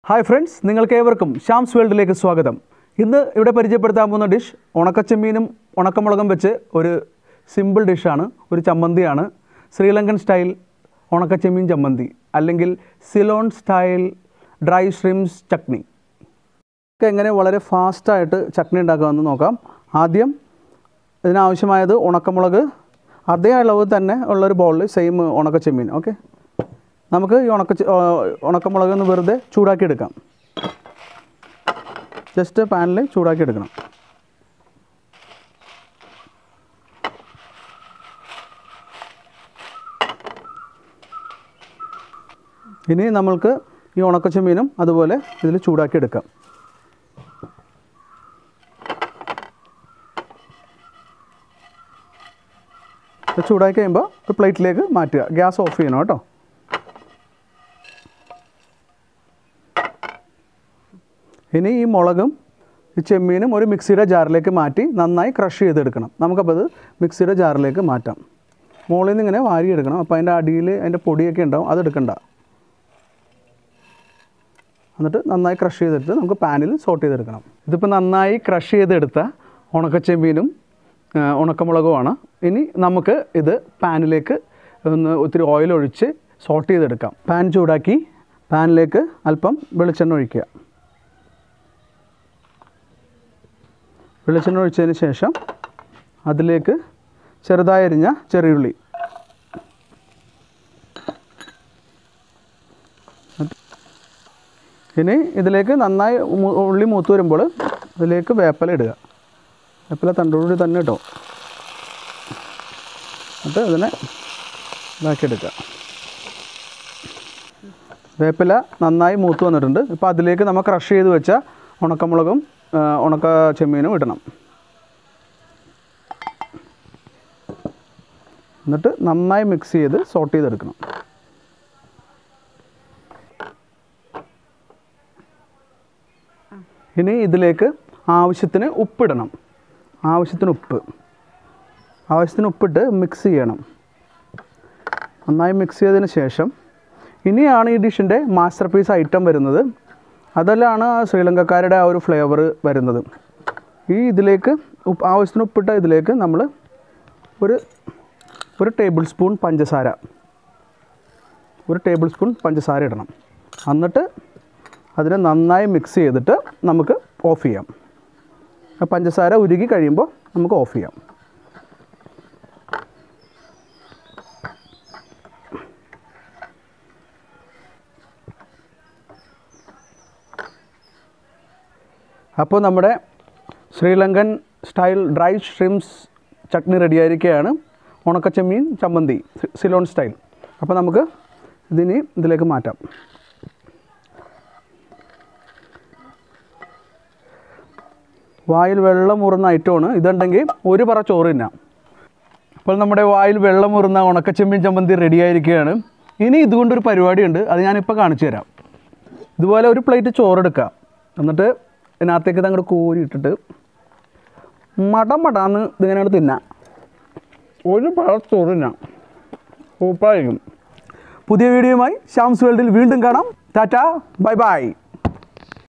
hi friends നിങ്ങൾക്ക് ഏവർക്കും ഷാംസ് വേൾഡിലേക്ക് സ്വാഗതം ഇന്ന് ഇവിടെ പരിചയപ്പെടുത്താൻ പോകുന്ന ഡിഷ് ഉണക്കച്ചെമ്മീനും ഉണക്കമുളകും വെച്ച് ഒരു സിമ്പിൾ ഡിഷാണ് ഒരു ചമ്മന്തിയാണ് ശ്രീലങ്കൻ സ്റ്റൈൽ ഉണക്കച്ചെമ്മീൻ ചമ്മന്തി അല്ലെങ്കിൽ Ceylon style dry shrimps chutney ഒക്കെ എങ്ങനെ വളരെ ഫാസ്റ്റായിട്ട് ചട്നി ഉണ്ടാക്കാമെന്ന് നോക്കാം ആദ്യം ഇതിനാവശ്യമായത് ഉണക്കമുളക് അതേ അളവ് തന്നെ ഉള്ളൊരു ബൗളിൽ സെയിം ഉണക്കച്ചെമ്മീൻ ഓക്കെ നമുക്ക് ഈ ഉണക്ക ചെ- ആ, ഉണക്കമുളക് ഒന്ന് വെറുതെ ചൂടാക്കി എടുക്കാം ജസ്റ്റ് പാനിൽ ചൂടാക്കി എടുക്കണം ഇനി നമ്മൾക്ക് ഈ ഉണക്കച്ചെമ്മീനും അതുപോലെ ഇതിൽ ചൂടാക്കി എടുക്കാം ഇത് ചൂടാക്കി കഴിയുമ്പോൾ ഒരു പ്ലേറ്റിലേക്ക് മാറ്റുക ഗ്യാസ് ഓഫ് ചെയ്യണം കേട്ടോ ഇനി ഈ മുളകും ഈ ചെമ്മീനും ഒരു മിക്സിയുടെ ജാറിലേക്ക് മാറ്റി നന്നായി ക്രഷ് ചെയ്തെടുക്കണം നമുക്കപ്പോൾ അത് മിക്സിയുടെ ജാറിലേക്ക് മാറ്റാം മുകളിൽ നിന്ന് ഇങ്ങനെ വാരിയെടുക്കണം അപ്പോൾ അതിൻ്റെ അടിയിൽ അതിൻ്റെ പൊടിയൊക്കെ ഉണ്ടാവും അതെടുക്കണ്ട എന്നിട്ട് നന്നായി ക്രഷ് ചെയ്തെടുത്ത് നമുക്ക് പാനിൽ സോട്ട് ചെയ്തെടുക്കണം ഇതിപ്പോൾ നന്നായി ക്രഷ് ചെയ്തെടുത്ത ഉണക്കച്ചെമ്മീനും ആ, ഉണക്കമുളകുമാണ് ഇനി നമുക്ക് ഇത് പാനിലേക്ക് ഒന്ന് ഒത്തിരി ഓയിൽ ഒഴിച്ച് സോട്ട് ചെയ്തെടുക്കാം പാൻ ചൂടാക്കി പാനിലേക്ക് അല്പം വെളിച്ചെണ്ണ ഒഴിക്കുക വെളിച്ചെണ്ണ ഒഴിച്ചതിന് ശേഷം അതിലേക്ക് ചെറുതായി അരിഞ്ഞ ചെറിയുള്ളി ഇനി ഇതിലേക്ക് നന്നായി മു- ഉള്ളി മൂത്ത് വരുമ്പോൾ ഇതിലേക്ക് വേപ്പില ഇടുക വേപ്പില തണ്ടോടുകൂടി തന്നെ ഇട്ടോ എന്നിട്ട് ഇതിനെ ഇതാക്കിയെടുക്കുക വേപ്പില നന്നായി മൂത്ത് വന്നിട്ടുണ്ട് ഇപ്പോൾ അതിലേക്ക് നമ്മൾ ക്രഷ് ചെയ്ത് വെച്ച ഉണക്കമുളകും ആ, ഉണക്ക ചെമ്മീനും ഇടണം എന്നിട്ട് നന്നായി മിക്സ് ചെയ്ത് സോട്ട് ചെയ്തെടുക്കണം ഇനി ഇതിലേക്ക് ആവശ്യത്തിന് ഉപ്പിടണം ആവശ്യത്തിന് ഉപ്പ് ആവശ്യത്തിന് ഉപ്പിട്ട് മിക്സ് ചെയ്യണം നന്നായി മിക്സ് ചെയ്തതിന് ശേഷം ഇനിയാണ് ഈ ഡിഷിൻ്റെ മാസ്റ്റർ പീസ് ഐറ്റം വരുന്നത് അതെല്ലാണ് ശ്രീലങ്കക്കാരുടെ ആ ഒരു ഫ്ലേവർ വരുന്നത് ഈ ഇതിലേക്ക് ഉപ്പ് ആവശ്യത്തിന് ഉപ്പിട്ട ഇതിലേക്ക് നമ്മൾ ഒരു ഒരു ടേബിൾ സ്പൂൺ പഞ്ചസാര ഒരു ടേബിൾ സ്പൂൺ പഞ്ചസാര ഇടണം എന്നിട്ട് അതിനെ നന്നായി മിക്സ് ചെയ്തിട്ട് നമുക്ക് ഓഫ് ചെയ്യാം ആ പഞ്ചസാര ഉരുകി കഴിയുമ്പോൾ നമുക്ക് ഓഫ് ചെയ്യാം അപ്പോൾ നമ്മുടെ Sri Lankan style dry shrimps chutney റെഡിയായിരിക്കുകയാണ് ഉണക്കച്ചെമ്മീൻ ചമ്മന്തി സി- സിലോൺ സ്റ്റൈൽ അപ്പോൾ നമുക്ക് ഇതിനി ഇതിലേക്ക് മാറ്റാം വായിൽ വെള്ളം ഊറുന്ന ഐറ്റമാണ് ഇതുണ്ടെങ്കിൽ ഒരു പറ ചോറ് തിന്നാം അപ്പോൾ നമ്മുടെ വായിൽ വെള്ളം ഊറുന്ന ഉണക്കച്ചെമ്മീൻ ചമ്മന്തി റെഡിയായിരിക്കുകയാണ് ഇനി ഇതുകൊണ്ടൊരു പരിപാടിയുണ്ട് അത് ഞാനിപ്പോൾ കാണിച്ചു തരാം ഇതുപോലെ ഒരു പ്ലേറ്റ് ചോറെടുക്കുക എന്നിട്ട് ഇതിനകത്തേക്ക് ഇത് അങ്ങോട്ട് കോരി ഇട്ടിട്ട് മടം മടാന്ന് ഇതിങ്ങനെ തിന്നാം ഒരു പഴ ചോറ് തിന്നാം സൂപ്പറായിരിക്കും പുതിയ വീഡിയോയുമായി ശ്യാംസ് വേൾഡിൽ വീണ്ടും കാണാം ടാറ്റ ബൈ ബൈ